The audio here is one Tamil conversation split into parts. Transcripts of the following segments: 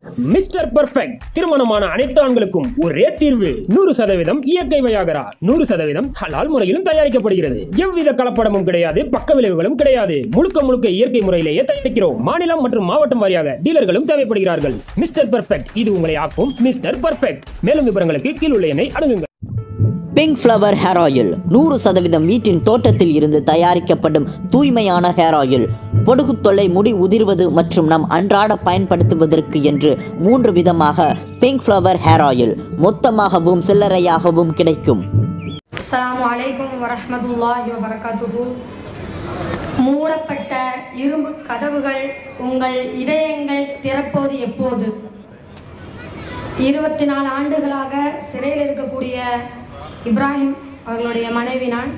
மிஸ்டர் பர்ஃபெக்ட் திருமணமான அனைத்து ஆண்களுக்கும் ஒரே தீர்வு நூறு சதவீதம் இயற்கை வயாகரா நூறு சதவீதம் ஹலால் முறையிலும் தயாரிக்கப்படுகிறது எவ்வித கலப்படமும் கிடையாது பக்க விளைவுகளும் கிடையாது முழுக்க முழுக்க இயற்கை முறையிலேயே தயாரிக்கிறோம் மாநிலம் மற்றும் மாவட்டம் வாரியாக டீலர்களும் தேவைப்படுகிறார்கள் மிஸ்டர் பர்ஃபெக்ட் இது உங்களை ஆக்கும் மிஸ்டர் பர்ஃபெக்ட் மேலும் விவரங்களுக்கு கீழுள்ள எண்ணை அணுகுங்கள் பிங்க் ஃப்ளவர் ஹேர் ஆயில் நூறு சதவீதம் வீட்டின் தோட்டத்தில் இருந்து தயாரிக்கப்படும் தூய்மையான ஹேர் ஆயில் பொடுகு தொல்லை முடி உதிர்வது மற்றும் நம் அன்றாட பயன்படுத்துவதற்கு என்று மூன்று விதமாக பிங்க் ஃப்ளவர் ஹேர் ஆயில் மொத்தமாகவும் சில்லறையாகவும் கிடைக்கும் அஸ்ஸலாமு அலைக்கும் வரஹ்மத்துல்லாஹி வபரகாத்துஹு மூடப்பட்ட இரும்பு கதவுகள் உங்கள் இதயங்கள் திறப்போது எப்போது இருபத்தி நாலு ஆண்டுகளாக சிறையில் இருக்கக்கூடிய இப்ராஹிம் அவர்களுடைய மனைவி நான்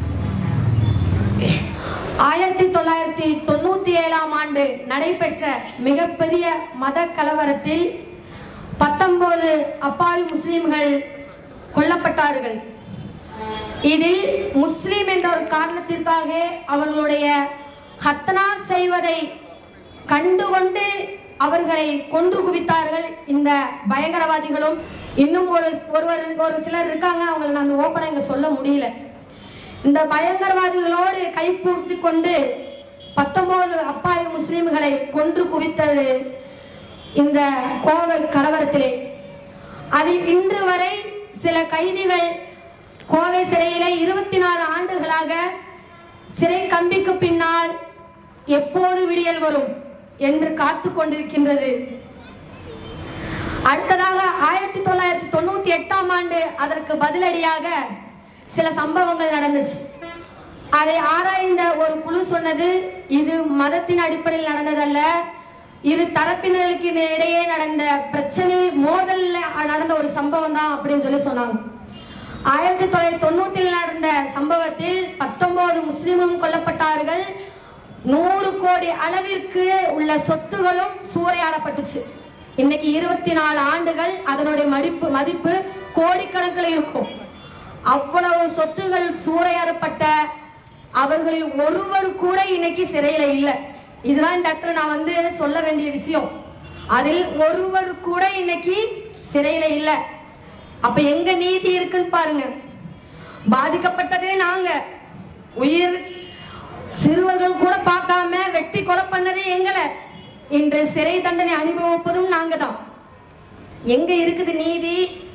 ஆயிரத்தி தொள்ளாயிரத்தி தொண்ணூத்தி ஏழாம் ஆண்டு நடைபெற்ற மிகப்பெரிய மத கலவரத்தில் பத்தொன்பது அப்பாவி முஸ்லிம்கள் கொல்லப்பட்டார்கள் இதில் முஸ்லிம் என்ற ஒரு காரணத்திற்காக அவர்களுடைய ஹத்தனா செய்வதை கண்டுகொண்டு அவர்களை கொன்று குவித்தார்கள் இந்த பயங்கரவாதிகளும் இன்னும் ஒரு ஒருவர் ஒரு சிலர் இருக்காங்க அவங்களை நான் ஓப்பனா இங்க சொல்ல முடியல இந்த பயங்கரவாதிகளோடு கைப்பூட்டி கொண்டு பத்தொன்பது அப்பாவி முஸ்லிம்களை கொன்று குவித்தது இந்த கோவை கலவரத்திலே அதில் இன்று வரை சில கைதிகள் கோவை சிறையில இருபத்தி நாலு ஆண்டுகளாக சிறை கம்பிக்கு பின்னால் எப்போது விடியல் வரும் என்று காத்து கொண்டிருக்கின்றது அடுத்ததாக ஆயிரத்தி தொள்ளாயிரத்தி தொண்ணூத்தி எட்டாம் ஆண்டு அதற்கு பதிலடியாக சில சம்பவங்கள் நடந்துச்சு அதை ஆராய்ந்த ஒரு குழு சொன்னது இது மதத்தின் அடிப்படையில் நடந்ததல்ல இரு தரப்பினருக்கு இடையே நடந்த பிரச்சனை மோதல்ல நடந்த ஒரு சம்பவம் தான் அப்படின்னு சொல்லி சொன்னாங்க ஆயிரத்தி தொள்ளாயிரத்தி தொண்ணூத்தில் நடந்த சம்பவத்தில் பத்தொன்பது முஸ்லிமும் கொல்லப்பட்டார்கள் நூறு கோடி அளவிற்கு உள்ள சொத்துகளும் சூறையாடப்பட்டுச்சு இன்னைக்கு இருபத்தி நாலு ஆண்டுகள் அதனுடைய மதிப்பு மதிப்பு கோடிக்கணக்கில் இருக்கும் அவ்வளவு சொத்துகள் சூறையாடப்பட்ட அவர்களில் ஒருவர் கூட இன்னைக்கு சிறையில இல்லை இதுதான் இந்த இடத்துல நான் வந்து சொல்ல வேண்டிய விஷயம் அதில் ஒருவர் கூட இன்னைக்கு சிறையில இல்லை அப்ப எங்க நீதி இருக்குன்னு பாருங்க பாதிக்கப்பட்டதே நாங்க உயிர் சிறுவர்கள் கூட பார்க்காம வெட்டி கொலை பண்ணதே எங்களை இன்று சிறை தண்டனை அனுபவிப்பதும் நாங்க தான் எங்க இருக்குது நீதி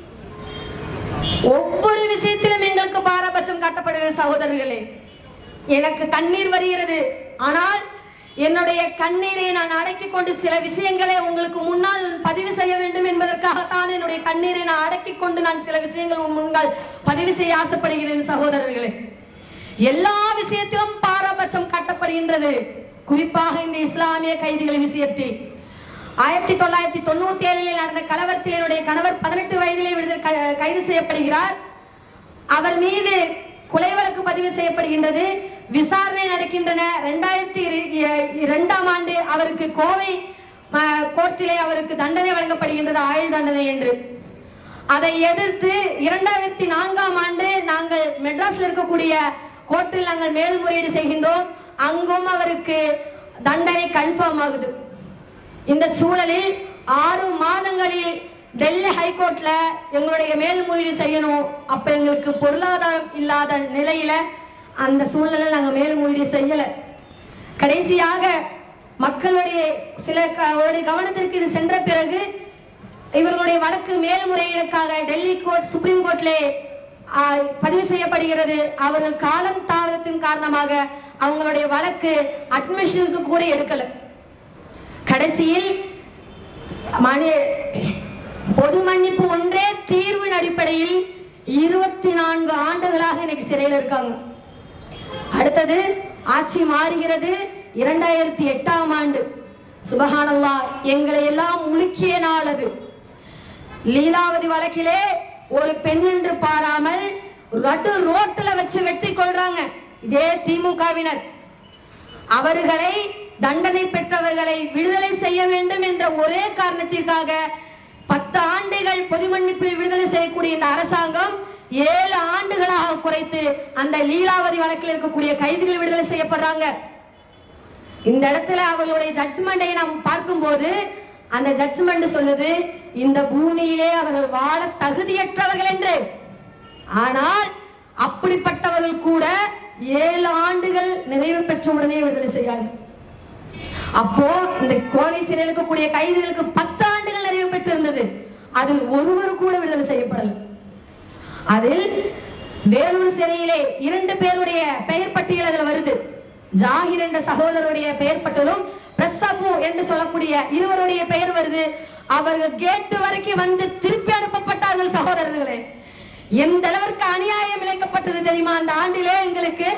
ஒவ்வொரு விஷயத்திலும் எங்களுக்கு பாரபட்சம் காட்டப்படுகிறது சகோதரர்களே எனக்கு கண்ணீர் வருகிறது ஆனால் என்னுடைய கண்ணீரை நான் அடக்கிக் கொண்டு சில விஷயங்களை உங்களுக்கு முன்னால் பதிவு செய்ய வேண்டும் என்பதற்காகத்தான் என்னுடைய கண்ணீரை நான் அடக்கிக் கொண்டு நான் சில விஷயங்கள் உன் முன்னால் பதிவு செய்ய ஆசைப்படுகிறேன் சகோதரர்களே எல்லா விஷயத்திலும் பாரபட்சம் காட்டப்படுகின்றது குறிப்பாக இந்த இஸ்லாமிய கைதிகள் விஷயத்தில் ஆயிரத்தி தொள்ளாயிரத்தி தொண்ணூத்தி ஏழில் நடந்த கலவரத்தில் என்னுடைய கணவர் பதினெட்டு வயதிலே விடுதலை க- கைது செய்யப்படுகிறார் அவர் மீது கொலை வழக்கு பதிவு செய்யப்படுகின்றது விசாரணை நடக்கின்றன ரெண்டாயிரத்தி இரண்டாம் ஆண்டு அவருக்கு கோவை அஹ், கோர்ட்டிலே அவருக்கு தண்டனை வழங்கப்படுகின்றது ஆயுள் தண்டனை என்று அதை எதிர்த்து இரண்டாயிரத்தி நான்காம் ஆண்டு நாங்கள் மெட்ராஸ்ல இருக்கக்கூடிய கோர்ட்டில் நாங்கள் மேல்முறையீடு செய்கின்றோம் அங்கும் அவருக்கு தண்டனை கன்ஃபார்ம் ஆகுது இந்த சூழலில் ஆறு மாதங்களில் டெல்லி ஹைகோர்ட்ல எங்களுடைய மேல்முறையீடு செய்யணும் அப்ப எங்களுக்கு பொருளாதாரம் இல்லாத நிலையில அந்த சூழ்நிலையில் நாங்க மேல்முறையீடு செய்யல கடைசியாக மக்களுடைய சில க- அவருடைய கவனத்திற்கு இது சென்ற பிறகு இவர்களுடைய வழக்கு மேல்முறையீடுக்காக டெல்லி கோர்ட் சுப்ரீம் கோர்ட்லே ஆ, பதிவு செய்யப்படுகிறது அவர்கள் காலம் தாமதத்தின் காரணமாக அவங்களுடைய வழக்கு அட்மிஷனுக்கு கூட எடுக்கல கடைசியில் மணி பொது மன்னிப்பு ஒன்றே தீர்வின் அடிப்படையில் இருபத்தி நான்கு ஆண்டுகளாக இன்னைக்கு சிறையில் இருக்காங்க அடுத்தது ஆட்சி மாறுகிறது இரண்டாயிரத்தி எட்டாம் ஆண்டு சுபஹானல்லா எங்களை எல்லாம் உலுக்கிய நாள் அது லீலாவதி வழக்கிலே ஒரு பெண் என்று பாராமல் ரட்டு ரோட்டுல வச்சு வெட்டி கொள்றாங்க இதே திமுகவினர் அவர்களை தண்டனை பெற்றவர்களை விடுதலை செய்ய வேண்டும் என்ற ஒரே காரணத்திற்காக பத்து ஆண்டுகள் பொது மன்னிப்பில் விடுதலை செய்யக்கூடிய இந்த அரசாங்கம் ஏழு ஆண்டுகளாக குறைத்து அந்த லீலாவதி வழக்கில் இருக்கக்கூடிய கைதிகள் விடுதலை செய்யப்படுறாங்க இந்த இடத்துல அவர்களுடைய ஜட்ஜ்மெண்டை நாம் பார்க்கும்போது அந்த ஜட்ஜ்மெண்ட் சொல்லுது இந்த பூமியிலே அவர்கள் வாழ தகுதியற்றவர்கள் என்று ஆனால் அப்படிப்பட்டவர்கள் கூட ஏழு ஆண்டுகள் நிறைவு பெற்ற உடனே விடுதலை செய்யாங்க அப்போ இந்த கோவை சிறையில் இருக்கக்கூடிய கைதிகளுக்கு பத்து ஆண்டுகள் நிறைவு பெற்றிருந்தது அதில் ஒருவர் கூட விடுதலை செய்யப்படல அதில் வேலூர் சிறையிலே இரண்டு பேருடைய பெயர் பட்டியல் அதுல வருது ஜாகிர் என்ற சகோதரருடைய பெயர் பட்டியலும் பிரசபு என்று சொல்லக்கூடிய இருவருடைய பெயர் வருது அவர்கள் கேட்டு வரைக்கும் வந்து திருப்பி அனுப்பப்பட்டார்கள் சகோதரர்களே எந்த அளவிற்கு அநியாயம் இழைக்கப்பட்டது தெரியுமா அந்த ஆண்டிலே எங்களுக்கு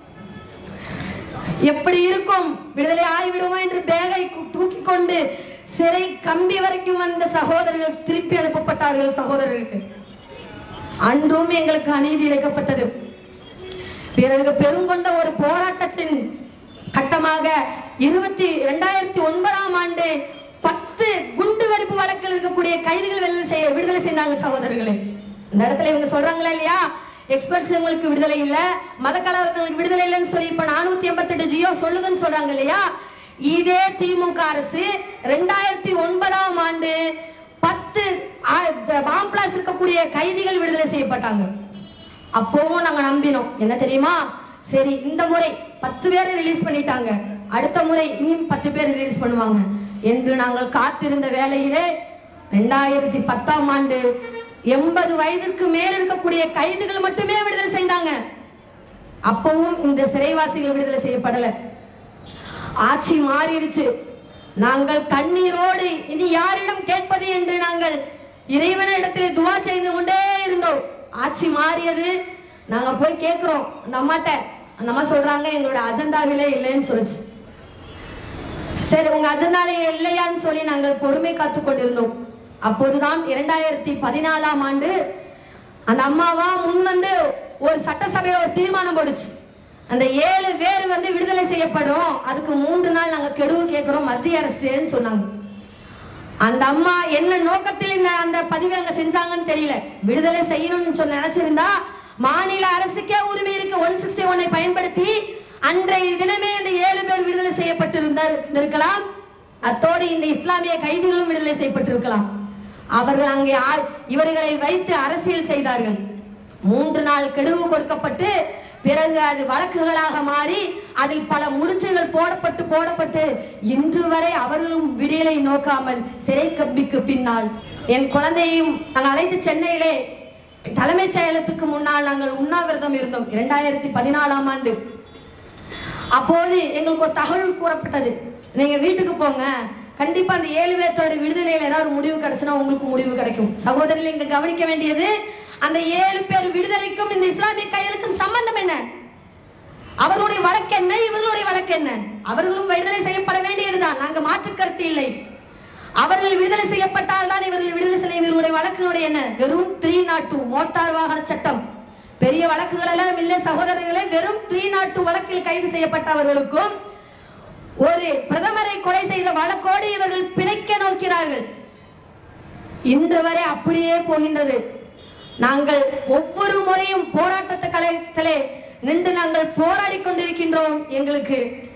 எப்படி இருக்கும் விடுதலை ஆகிவிடுமோ என்று பேகை கு- தூக்கி கொண்டு சிறை கம்பி வரைக்கும் வந்த சகோதரர்கள் திருப்பி அனுப்பப்பட்டார்கள் சகோதரர்களுக்கு அன்றும் எங்களுக்கு அநீதி இழைக்கப்பட்டது பிறகு பெருங்கொண்ட ஒரு போராட்டத்தின் கட்டமாக இருபத்தி இரண்டாயிரத்தி ஒன்பதாம் ஆண்டு பத்து குண்டு வெடிப்பு வழக்கில் இருக்கக்கூடிய கைதிகள் விடுதலை செய்ய விடுதலை செய்தாங்க சகோதரர்களே இந்த இடத்துல இவங்க சொல்றாங்களா இல்லையா எக்ஸ்பர்ட்ஸ் உங்களுக்கு விடுதலை இல்ல மத கலவரங்களுக்கு விடுதலை இல்லைன்னு சொல்லி இப்ப நானூத்தி எண்பத்தெட்டு ஜியோ சொல்லுதுன்னு சொல்றாங்க இல்லையா இதே திமுக அரசு ரெண்டாயிரத்தி ஒன்பதாம் ஆண்டு பத்து பாம்பிளாஸ் இருக்கக்கூடிய கைதிகள் விடுதலை செய்யப்பட்டாங்க அப்பவும் நாங்க நம்பினோம் என்ன தெரியுமா சரி இந்த முறை பத்து பேரை ரிலீஸ் பண்ணிட்டாங்க அடுத்த முறை இன்னும் பத்து பேர் ரிலீஸ் பண்ணுவாங்க என்று நாங்கள் காத்திருந்த வேளையிலே ரெண்டாயிரத்தி பத்தாம் ஆண்டு எண்பது வயதிற்கு மேல் இருக்கக்கூடிய கைதிகள் மட்டுமே விடுதலை செய்தாங்க அப்பவும் இந்த சிறைவாசிகள் விடுதலை செய்யப்படல ஆட்சி மாறிடுச்சு நாங்கள் கண்ணீரோடு இனி யாரிடம் கேட்பது என்று நாங்கள் இறைவனிடத்தில் துவா செய்து கொண்டே இருந்தோம் ஆட்சி மாறியது நாங்க போய் கேட்கிறோம் அந்த அம்மாட்ட அந்த அம்மா சொல்றாங்க எங்களோட அஜெண்டாவிலே இல்லைன்னு சொல்லுச்சு சரி உங்க அஜெண்டாலே இல்லையான்னு சொல்லி நாங்கள் பொறுமை காத்து கொண்டிருந்தோம் அப்போதுதான் இரண்டாயிரத்தி பதினாலாம் ஆண்டு அந்த அம்மாவா முன் வந்து ஒரு சட்டசபையில ஒரு தீர்மானம் போடுச்சு அந்த ஏழு பேர் வந்து விடுதலை செய்யப்படும் அதுக்கு மூன்று நாள் நாங்க கெடுவு கேட்கிறோம் மத்திய அரசுன்னு சொன்னாங்க அந்த அம்மா என்ன நோக்கத்தில் இந்த அந்த பதிவை அங்க செஞ்சாங்கன்னு தெரியல விடுதலை செய்யணும்னு சொன்ன நினைச்சிருந்தா மாநில அரசுக்கே உரிமை இருக்கு ஒன் சிக்ஸ்டி ஒன்னை பயன்படுத்தி அன்றைய தினமே இந்த ஏழு பேர் விடுதலை செய்யப்பட்டு இருந்திருக்கலாம் அத்தோடு இந்த இஸ்லாமிய கைதிகளும் விடுதலை செய்யப்பட்டிருக்கலாம் அவர்கள் அங்கே ஆ- இவர்களை வைத்து அரசியல் செய்தார்கள் மூன்று நாள் கெடுவு கொடுக்கப்பட்டு பிறகு அது வழக்குகளாக மாறி அதில் பல முடிச்சுகள் போடப்பட்டு போடப்பட்டு இன்று வரை அவர்களும் விடியலை நோக்காமல் சிறை கம்பிக்கு பின்னால் என் குழந்தையும் நாங்கள் அழைத்து சென்னையிலே தலைமைச் செயலகத்துக்கு முன்னால் நாங்கள் உண்ணாவிரதம் இருந்தோம் இரண்டாயிரத்தி பதினாலாம் ஆண்டு அப்போது எங்களுக்கு ஒரு தகவல் கூறப்பட்டது நீங்க வீட்டுக்கு போங்க கண்டிப்பா அந்த ஏழு பேர்த்தோட விடுதலையில ஏதாவது ஒரு முடிவு கிடைச்சுன்னா உங்களுக்கு முடிவு கிடைக்கும் சகோதரில் இங்க கவனிக்க வேண்டியது அந்த ஏழு பேர் விடுதலைக்கும் இந்த இஸ்லாமிய கையலுக்கும் சம்பந்தம் என்ன அவர்களுடைய வழக்கு என்ன இவர்களுடைய வழக்கு என்ன அவர்களும் விடுதலை செய்யப்பட வேண்டியதுதான் நாங்க மாற்று கருத்து இல்லை அவர்கள் விடுதலை செய்யப்பட்டால் தான் இவர்கள் விடுதலை செய்ய இவர்களுடைய வழக்கினுடைய என்ன வெறும் த்ரீ நாட் டூ மோட்டார் வாகன சட்டம் பெரிய வழக்குகள் எல்லாம் இல்லை சகோதரர்களே வெறும் த்ரீ நாட் டூ வழக்கில் கைது செய்யப்பட்டவர்களுக்கும் ஒரு பிரதமரை கொலை செய்த வழக்கோடு இவர்கள் பிணைக்க நோக்கிறார்கள் இன்று வரை அப்படியே போகின்றது நாங்கள் ஒவ்வொரு முறையும் போராட்டத்தை களத்திலே நின்று நாங்கள் போராடி கொண்டிருக்கின்றோம் எங்களுக்கு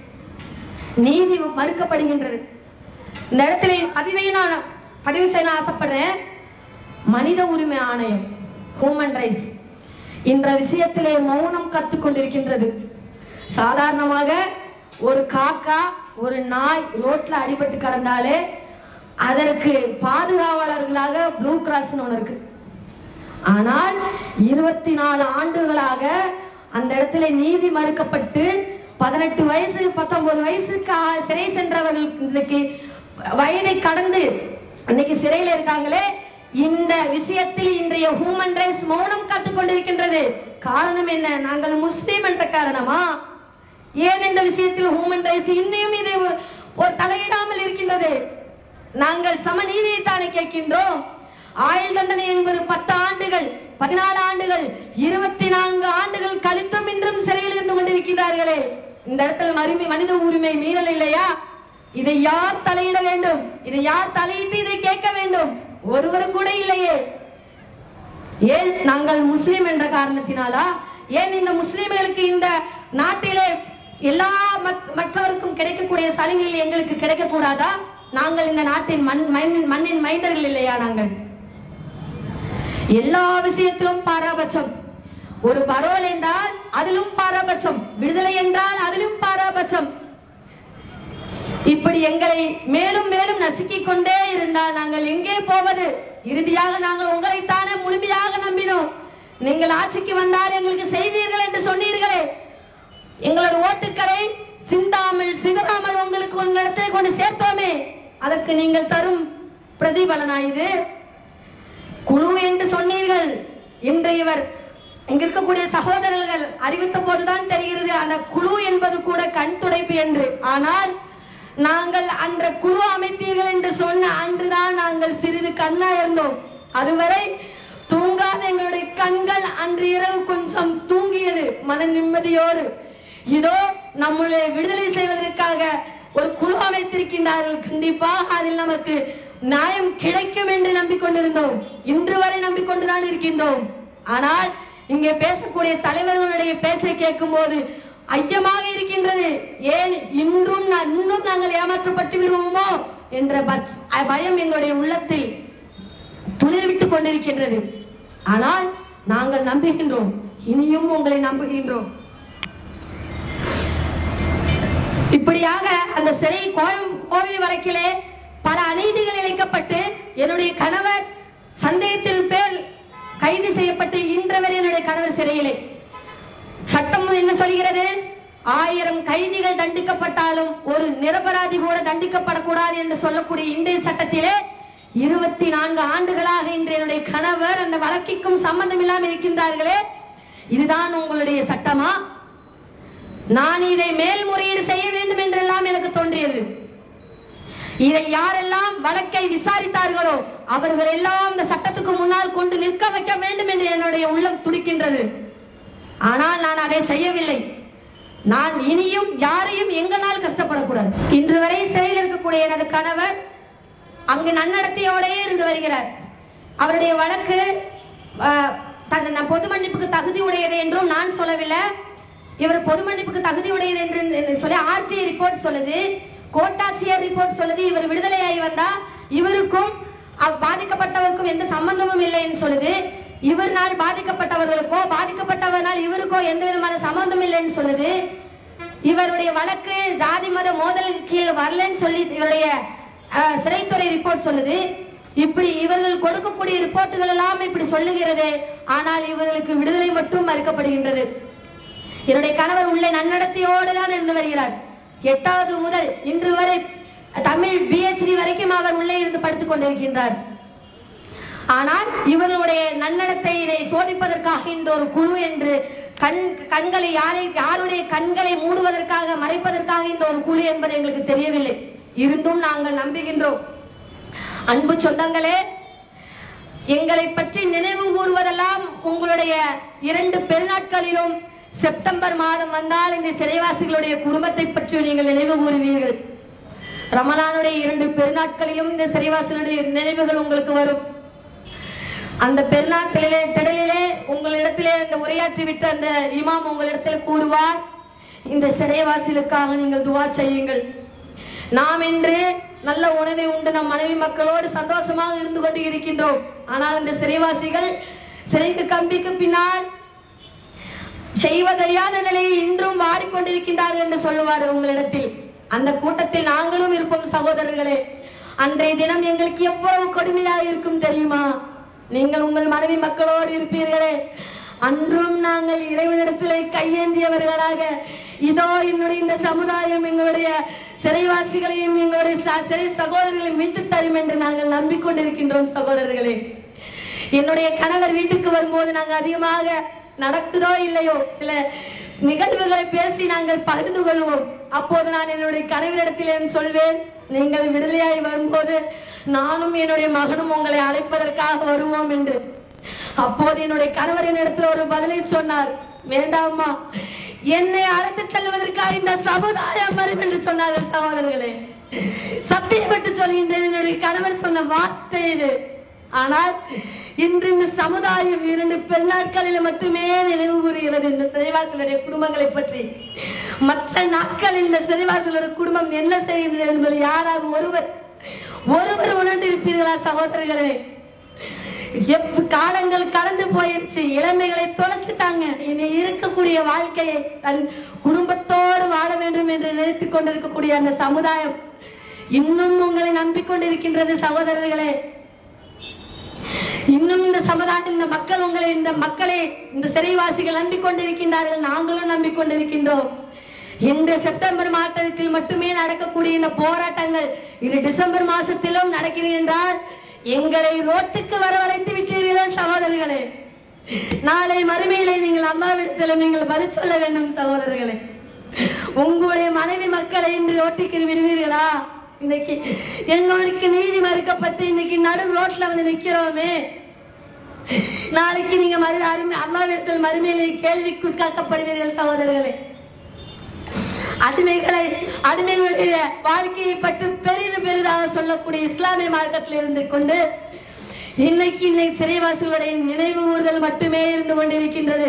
நீதி மறுக்கப்படுகின்றது இந்த இடத்துல பதிவையும் நான் பதிவு செய்ய ஆசைப்படுறேன் மனித உரிமை ஆணையம் ஹியூமன் ரைட்ஸ் என்ற விஷயத்திலே மௌனம் கத்துக் கொண்டிருக்கின்றது சாதாரணமாக ஒரு காக்கா ஒரு நாய் ரோட்ல அடிபட்டு கிடந்தாலே அதற்கு பாதுகாவலர்களாக ப்ளூ கிராஸ்னு ஒன்று இருக்கு ஆனால் இருபத்தி நாலு ஆண்டுகளாக அந்த இடத்துல நீதி மறுக்கப்பட்டு பதினெட்டு வயசு பத்தொன்பது வயசுக்கு ஆ- சிறை சென்றவர்கள் இன்னைக்கு வயதை கடந்து இன்னைக்கு சிறையில் இருக்காங்களே இந்த விஷயத்தில் இன்றைய ஹியூமன் ரைட்ஸ் மௌனம் காத்துக் கொண்டிருக்கின்றது காரணம் என்ன நாங்கள் முஸ்லீம் என்ற காரணமா ஏன் இந்த விஷயத்தில் ஹியூமன் ரைட்ஸ் இன்னும் இது ஒரு தலையிடாமல் இருக்கின்றது நாங்கள் சமநீதியை தானே கேட்கின்றோம் ஆயுள் தண்டனை என்பது பத்து ஆண்டுகள் பதினாலு ஆண்டுகள் இருபத்தி நான்கு ஆண்டுகள் கழித்தும் இன்றும் சிறையில் இருந்து கொண்டிருக்கின்றார்களே இந்த இடத்துல மறுமை மனித உரிமை மீறல் இல்லையா இதை யார் தலையிட வேண்டும் இதை யார் தலையிட்டு இதை கேட்க வேண்டும் ஒருவர் கூட இல்லையே ஏன் நாங்கள் முஸ்லிம் என்ற காரணத்தினாலா ஏன் இந்த முஸ்லிம்களுக்கு இந்த நாட்டிலே எல்லா மத்- மற்றவருக்கும் கிடைக்கக்கூடிய சலுகைகள் எங்களுக்கு கிடைக்க கூடாதா நாங்கள் இந்த நாட்டின் மண் மண்- மண்ணின் மைந்தர்கள் இல்லையா நாங்கள் எல்லா விஷயத்திலும் பாராபட்சம் ஒரு பரோல் என்றால் அதிலும் பாராபட்சம் விடுதலை என்றால் அதிலும் பாராபட்சம் இப்படி எங்களை மேலும் மேலும் நசுக்கிக் கொண்டே இருந்தால் நாங்கள் எங்கே போவது இறுதியாக நாங்கள் உங்களைத்தானே முழுமையாக நம்பினோம் நீங்கள் ஆட்சிக்கு வந்தால் எங்களுக்கு செய்வீர்கள் என்று சொன்னீர்களே எங்களோட ஓட்டுக்களை சிந்தாமல் சிதறாமல் உங்களுக்கு உங்களிடத்தில் கொண்டு சேர்த்தோமே அதற்கு நீங்கள் தரும் பிரதிபலனா இது குழு என்று சொன்னீர்கள் இன்று இவர் இங்க இருக்கக்கூடிய சகோதரர்கள் அறிவித்த போதுதான் தெரிகிறது அந்த குழு என்பது கூட கண் துடைப்பு என்று ஆனால் நாங்கள் அந்த குழு அமைத்தீர்கள் என்று சொன்ன அன்றுதான் நாங்கள் சிறிது கண்ணா இருந்தோம் அதுவரை தூங்காத எங்களுடைய கண்கள் அன்று இரவு கொஞ்சம் தூங்கியது மன நிம்மதியோடு இதோ நம்மளை விடுதலை செய்வதற்காக ஒரு குழு அமைத்திருக்கின்றார்கள் கண்டிப்பாக அதில் நமக்கு நியாயம் கிடைக்கும் என்று நம்பிக்கொண்டிருந்தோம் இன்று வரை நம்பிக்கொண்டுதான் இருக்கின்றோம் ஆனால் இங்கே பேசக்கூடிய தலைவர்களுடைய பேச்சை கேட்கும் போது ஐயமாக இருக்கின்றது ஏன் இன்றும் நா- இன்னும் நாங்கள் ஏமாற்றப்பட்டு விடுவோமோ என்ற பட்ச- பயம் எங்களுடைய உள்ளத்தில் துளிர்விட்டுக் கொண்டிருக்கின்றது ஆனால் நாங்கள் நம்புகின்றோம் இனியும் உங்களை நம்புகின்றோம் இப்படியாக அந்த சிறை கோயம் கோவை வழக்கிலே பல அநீதிகள் இழைக்கப்பட்டு என்னுடைய கணவர் சந்தேகத்தில் பேர் கைது செய்யப்பட்டு இன்று வரை என்னுடைய கணவர் சிறையிலே சட்டம் என்ன சொல்கிறது ஆயிரம் கைதிகள் தண்டிக்கப்பட்டாலும் ஒரு நிரபராதி கூட தண்டிக்கப்படக்கூடாது என்று சொல்லக்கூடிய இந்திய சட்டத்திலே இருபத்தி நான்கு ஆண்டுகளாக இன்று என்னுடைய கணவர் அந்த வழக்கிற்கும் சம்பந்தம் இல்லாமல் இருக்கின்றார்களே இதுதான் உங்களுடைய சட்டமா நான் இதை மேல்முறையீடு செய்ய வேண்டும் என்றெல்லாம் எனக்கு தோன்றியது இதை யாரெல்லாம் வழக்கை விசாரித்தார்களோ அவர்கள் எல்லாம் இந்த சட்டத்துக்கு முன்னால் கொண்டு நிற்க வைக்க வேண்டும் என்று என்னுடைய உள்ளம் துடிக்கின்றது ஆனால் நான் அதை செய்யவில்லை நான் இனியும் யாரையும் எங்களால் கஷ்டப்படக்கூடாது இன்று வரை சிறையில் இருக்கக்கூடிய எனது கணவர் அங்கு நன்னடத்தையோடயே இருந்து வருகிறார் அவருடைய வழக்கு ஆஹ், தன் நான் பொது மன்னிப்புக்கு தகுதி உடையது என்றும் நான் சொல்லவில்லை இவர் பொது மன்னிப்புக்கு தகுதி உடையது என்று என்று சொல்லி ஆர்டிஐ ரிப்போர்ட் சொல்லுது கோட்டாட்சியர் ரிப்போர்ட் சொல்லுது இவர் விடுதலையாகி வந்தா இவருக்கும் அவ் பாதிக்கப்பட்டவருக்கும் எந்த சம்பந்தமும் இல்லைன்னு சொல்லுது இவர்னால் பாதிக்கப்பட்டவர்களுக்கோ பாதிக்கப்பட்டவர்னால் இவருக்கோ எந்த விதமான சம்பந்தம் இல்லைன்னு சொல்லுது இவருடைய வழக்கு ஜாதி மத மோதல் கீழ் வரலன்னு சொல்லி இவருடைய அஹ், சிறைத்துறை ரிப்போர்ட் சொல்லுது இப்படி இவர்கள் கொடுக்கக்கூடிய ரிப்போர்ட்டுகள் எல்லாம் இப்படி சொல்லுகிறது ஆனால் இவர்களுக்கு விடுதலை மட்டும் மறுக்கப்படுகின்றது என்னுடைய கணவர் உள்ளே நன்னடத்தையோடு தான் இருந்து வருகிறார் எட்டாவது முதல் இன்று வரை தமிழ் பிஹெச்டி வரைக்கும் அவர் உள்ளே இருந்து படுத்துக் கொண்டிருக்கின்றார் ஆனால் இவர்களுடைய நன்னடத்தையை சோதிப்பதற்காக இந்த ஒரு குழு என்று கண் கண்களை யாரை யாருடைய கண்களை மூடுவதற்காக மறைப்பதற்காக இந்த ஒரு குழு என்பது எங்களுக்கு தெரியவில்லை இருந்தும் நாங்கள் நம்புகின்றோம் அன்பு சொந்தங்களே எங்களை பற்றி நினைவு கூறுவதெல்லாம் உங்களுடைய இரண்டு பெருநாட்களிலும் செப்டம்பர் மாதம் வந்தால் இந்த சிறைவாசிகளுடைய குடும்பத்தை பற்றி நீங்கள் நினைவு கூறுவீர்கள் ரமலானுடைய இரண்டு பெருநாட்களிலும் இந்த சிறைவாசிகளுடைய நினைவுகள் உங்களுக்கு வரும் அந்த பெருநாட்களிலே திடலிலே உங்களிடத்திலே அந்த உரையாற்றி விட்ட அந்த இமாம் உங்களிடத்தில் கூறுவார் இந்த சிறைவாசிகளுக்காக நீங்கள் துவா செய்யுங்கள் நாம் இன்று நல்ல உணவை உண்டு நம் மனைவி மக்களோடு சந்தோஷமாக இருந்து கொண்டு இருக்கின்றோம் ஆனால் இந்த சிறைவாசிகள் சிறைக்கு கம்பிக்கு பின்னால் செய்வதறியாத நிலையில் இன்றும் வாடிக்கொண்டிருக்கின்றார்கள் என்று சொல்லுவார் உங்களிடத்தில் அந்த கூட்டத்தில் நாங்களும் இருப்போம் சகோதரர்களே அன்றைய தினம் எங்களுக்கு எவ்வளவு கொடுமையாக இருக்கும் தெரியுமா நீங்கள் உங்கள் மனைவி மக்களோடு இருப்பீர்களே அன்றும் நாங்கள் இறைவனிடத்திலே கையேந்தியவர்களாக இதோ என்னுடைய இந்த சமுதாயம் எங்களுடைய சிறைவாசிகளையும் எங்களுடைய ச- சிறை சகோதரர்களையும் மீட்டு தரும் என்று நாங்கள் நம்பிக்கொண்டிருக்கின்றோம் சகோதரர்களே என்னுடைய கணவர் வீட்டுக்கு வரும்போது நாங்கள் அதிகமாக நடக்குதோ இல்லையோ சில நிகழ்வுகளை பேசி நாங்கள் பகிர்ந்து கொள்வோம் அப்போது நான் என்னுடைய கணவரிடத்தில் என் சொல்வேன் நீங்கள் விடுதலையாய் வரும்போது நானும் என்னுடைய மகனும் உங்களை அழைப்பதற்காக வருவோம் என்று அப்போது என்னுடைய கணவரின் இடத்துல ஒரு பதிலை சொன்னார் வேண்டாம்மா என்னை அழைத்து செல்வதற்காக இந்த சமுதாயம் வரும் என்று சொன்னார்கள் சகோதரர்களே சத்தியப்பட்டு சொல்கின்றேன் என்னுடைய கணவர் சொன்ன வார்த்தை இது ஆனால் இன்று இந்த சமுதாயம் இரண்டு பெருநாட்களில் மட்டுமே நினைவு கூறுகிறது இந்த சிறைவாசலுடைய குடும்பங்களை பற்றி மற்ற நாட்களில் இந்த சிறைவாசலுடைய குடும்பம் என்ன செய்கிறது என்பது யாராவது ஒருவர் ஒருவர் உணர்ந்திருப்பீர்களா சகோதரர்களே எப் காலங்கள் கடந்து போயிருச்சு இளமைகளை தொலைச்சிட்டாங்க இனி இருக்கக்கூடிய வாழ்க்கையை தன் குடும்பத்தோடு வாழ வேண்டும் என்று நினைத்துக் கொண்டிருக்கக்கூடிய அந்த சமுதாயம் இன்னும் உங்களை நம்பிக்கொண்டிருக்கின்றது சகோதரர்களே இன்னும் இந்த சமுதாயம் இந்த மக்கள் உங்களை இந்த மக்களை இந்த சிறைவாசிகள் நம்பிக்கொண்டிருக்கின்றார்கள் நாங்களும் நம்பிக்கொண்டிருக்கின்றோம் இந்த செப்டம்பர் மாதத்தில் மட்டுமே நடக்கக்கூடிய இந்த போராட்டங்கள் இந்த டிசம்பர் மாசத்திலும் நடக்கிறது என்றால் எங்களை ரோட்டுக்கு வரவழைத்து விட்டீர்களே சகோதரர்களே நாளை மறுமையிலே நீங்கள் அம்மாவிடத்தில் நீங்கள் பதில் சொல்ல வேண்டும் சகோதரர்களே உங்களுடைய மனைவி மக்களை இன்று ரோட்டுக்கு விடுவீர்களா இன்னைக்கு எங்களுக்கு நீதி மறுக்கப்பட்டு இன்னைக்கு நடு ரோட்ல வந்து நிக்கிறோமே நாளைக்கு நீங்க மறு அருமை அல்லாவிடத்தில் மறுமையிலே கேள்விக்குட்காக்கப்படுவீர்கள் சகோதரர்களே அடிமைகளை அடிமைகளுடைய வாழ்க்கையை பற்றி பெரிது பெரிதாக சொல்லக்கூடிய இஸ்லாமிய மார்க்கத்தில் இருந்து கொண்டு இன்னைக்கு இன்னைக்கு சிறைவாசிகளுடைய நினைவு ஊறுதல் மட்டுமே இருந்து கொண்டிருக்கின்றது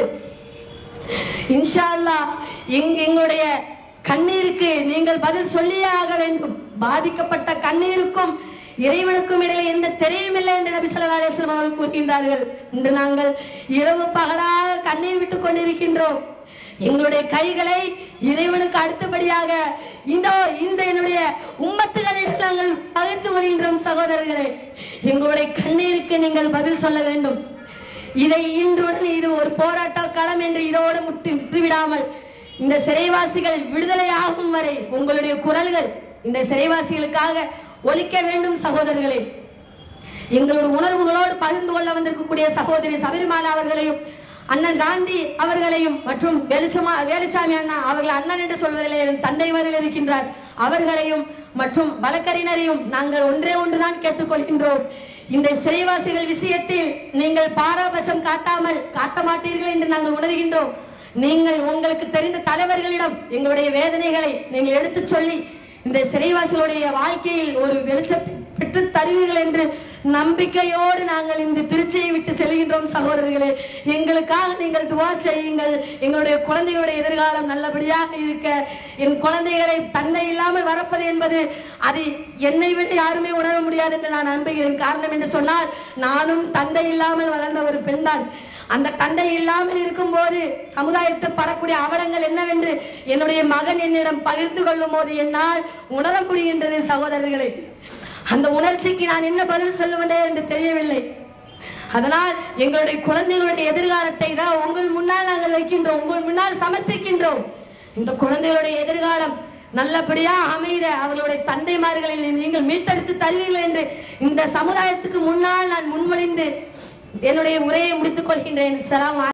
இன்ஷா அல்லாஹ் எங்க எங்களுடைய கண்ணீருக்கு நீங்கள் பதில் சொல்லியே ஆக வேண்டும் பாதிக்கப்பட்ட கண்ணீருக்கும் இறைவனுக்கும் இடையில எந்த தெரியும் இல்லை என்று நபி ஸல்லல்லாஹு அலைஹி வஸல்லம் அவர்கள் கூறுகின்றார்கள் இன்று நாங்கள் இரவு பகலாக கண்ணீர் விட்டுக் கொண்டிருக்கின்றோம் எங்களுடைய கைகளை இறைவனுக்கு அடுத்தபடியாக இந்த இந்த என்னுடைய உம்மத்துகளில் நாங்கள் பகிர்ந்து கொள்கின்றோம் சகோதரர்களே எங்களுடைய கண்ணீருக்கு நீங்கள் பதில் சொல்ல வேண்டும் இதை இன்றுடன் இது ஒரு போராட்ட களம் என்று இதோடு முட்டி விட்டுவிடாமல் இந்த சிறைவாசிகள் விடுதலை ஆகும் வரை உங்களுடைய குரல்கள் இந்த சிறைவாசிகளுக்காக ஒலிக்க வேண்டும் சகோதரர்களே எங்களுடைய உணர்வுகளோடு பகிர்ந்து கொள்ள வந்திருக்கக்கூடிய சகோதரி சபரிமாலா அவர்களையும் அண்ணன் காந்தி அவர்களையும் மற்றும் வெளிச்சமா வேலுச்சாமி அண்ணா அவர்கள் அண்ணன் என்று சொல்வதில் என் தந்தை வரையில் இருக்கின்றார் அவர்களையும் மற்றும் வழக்கறிஞரையும் நாங்கள் ஒன்றே ஒன்றுதான் கேட்டுக்கொள்கின்றோம் இந்த சிறைவாசிகள் விஷயத்தில் நீங்கள் பாராபட்சம் காட்டாமல் காட்ட மாட்டீர்கள் என்று நாங்கள் உணர்கின்றோம் நீங்கள் உங்களுக்கு தெரிந்த தலைவர்களிடம் எங்களுடைய வேதனைகளை நீங்கள் எடுத்துச் சொல்லி இந்த சிறைவாசிகளுடைய வாழ்க்கையில் ஒரு வெளிச்சத்தை பெற்று தருவீர்கள் என்று நம்பிக்கையோடு நாங்கள் இந்த திருச்சியை விட்டு செல்கின்றோம் சகோதரர்களே எங்களுக்காக நீங்கள் துவா செய்யுங்கள் எங்களுடைய குழந்தைகளுடைய எதிர்காலம் நல்லபடியாக இருக்க என் குழந்தைகளை தந்தை இல்லாமல் வரப்பது என்பது அது என்னை விட யாருமே உணர முடியாது என்று நான் நம்புகிறேன் காரணம் என்று சொன்னால் நானும் தந்தை இல்லாமல் வளர்ந்த ஒரு பெண்தான் அந்த தந்தை இல்லாமல் இருக்கும்போது சமுதாயத்தில் படக்கூடிய அவலங்கள் என்னவென்று என்னுடைய மகன் என்னிடம் பகிர்ந்து கொள்ளும் போது என்னால் உணர முடிகின்றது சகோதரர்களே அந்த உணர்ச்சிக்கு நான் என்ன பதில் சொல்லுவதே என்று தெரியவில்லை அதனால் எங்களுடைய குழந்தைகளுடைய எதிர்காலத்தை தான் உங்கள் முன்னால் நாங்கள் வைக்கின்றோம் உங்கள் முன்னால் சமர்ப்பிக்கின்றோம் இந்த குழந்தைகளுடைய எதிர்காலம் நல்லபடியா அமைத அவர்களுடைய தந்தைமார்களை நீங்கள் மீட்டெடுத்து தருவீர்கள் என்று இந்த சமுதாயத்துக்கு முன்னால் நான் முன்மொழிந்து என்னுடைய உரையை முடித்துக் கொள்கின்றேன் சலாம்